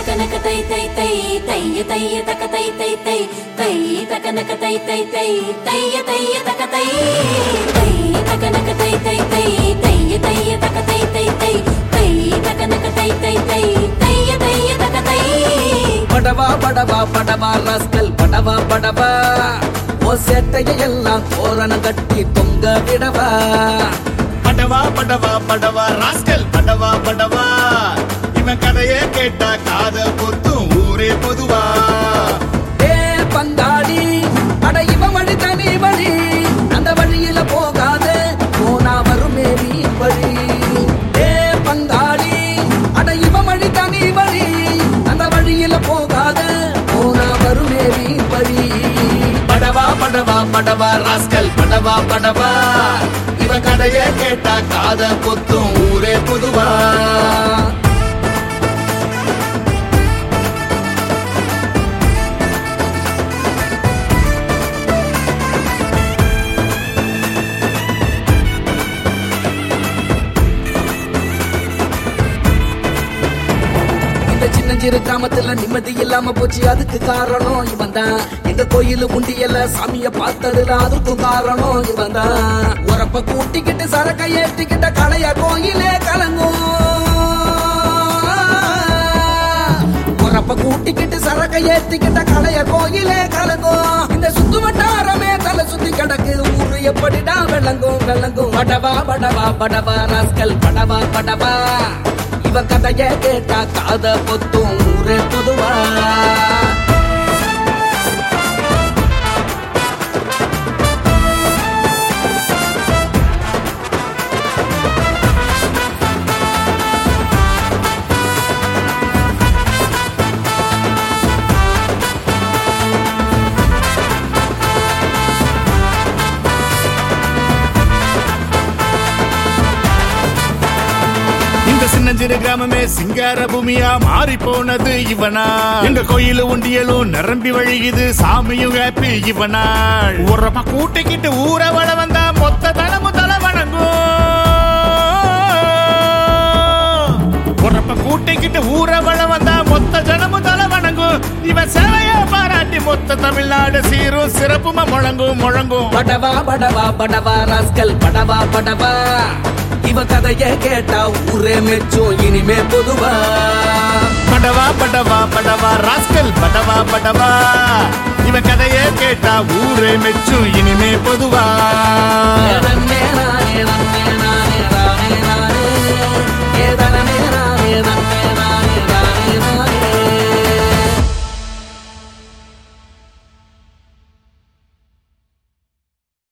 தகனக தை தை தை தைய தைய தக தை தை தை தை தகனக தை தை தை தைய தைய தக தை தை தகனக தை தை தை தைய தைய தக தை தை தை தை தகனக தை தை தை தைய தைய தக தை படவா படவா படவா ராஸ்கல் படவா படவா ஓ சேட்டைய எல்லாம் தோரணம் கட்டி தொங்க விடவா படவா படவா படவா ராஸ்கல் படவா படவா இவன் கதையே கேட்டா காத பொத்தும் ஊரே பொதுவா ஏ பங்காளி அட இவ வழி தனி வழி அந்த வழியில போகாத போனா வருமே நீ வழி ஏ பங்காளி அட இவ வழி தனி வழி அந்த வழியில போகாத போனா வருமே நீ வழி படவா படவா படவா ராஸ்கல் படவா படவா இவன் கதையே கேட்டா காத பொத்தும் ஊரே பொதுவா இந்த சின்ன சிறு கிராமத்துல நிம்மதி இல்லாம போச்சு அதுக்கு காரணம் இவன் தான் எங்க கோயில் உண்டியல சாமிய பார்த்ததுல அதுக்கும் காரணம் இவன் தான் உரப்ப கூட்டிக்கிட்டு சரக்கை ஏற்றிக்கிட்ட கலைய கோயிலே கலங்கும் உரப்ப கூட்டிக்கிட்டு சரக்கை ஏற்றிக்கிட்ட கலைய கோயிலே கலங்கும் இந்த சுத்து வட்டாரமே தலை சுத்தி கிடக்கு ஊரு எப்படிடா விளங்கும் விளங்கும் படவா படவா படவா ராஸ்கல் படவா படவா இவ கதைய கேட்டா காத பொத்தும் ஊரே பொதுவா இந்த சின்னஞ்சிறு கிராமமே சிங்கார பூமியா மாறி போனது இவனா எங்க கோயிலு உண்டியலும் நிரம்பி வழியுது சாமியும் ஹாப்பி இவனா உரமா கூட்டிக்கிட்டு ஊர வள வந்தா மொத்த தளமும் தலை வணங்கும் உரப்ப கூட்டிக்கிட்டு ஊர வள வந்தா மொத்த ஜனமும் தலை வணங்கும் இவன் சேவைய பாராட்டி மொத்த தமிழ்நாடு சீரும் சிறப்புமா முழங்கும் முழங்கும் படவா படவா படவா ராஸ்கல் படவா படவா இவ கதைய கேட்டா ஊரே மெச்சும் இனிமே பொதுவா படவா படவா படவா ராஸ்கல் படவா படவா இவன் கதையே கேட்டா ஊரே மெச்சும் இனிமே பொதுவா ஏதனே நானே, நன்னே நானே, ரானே நானே. ஏதனே நானே,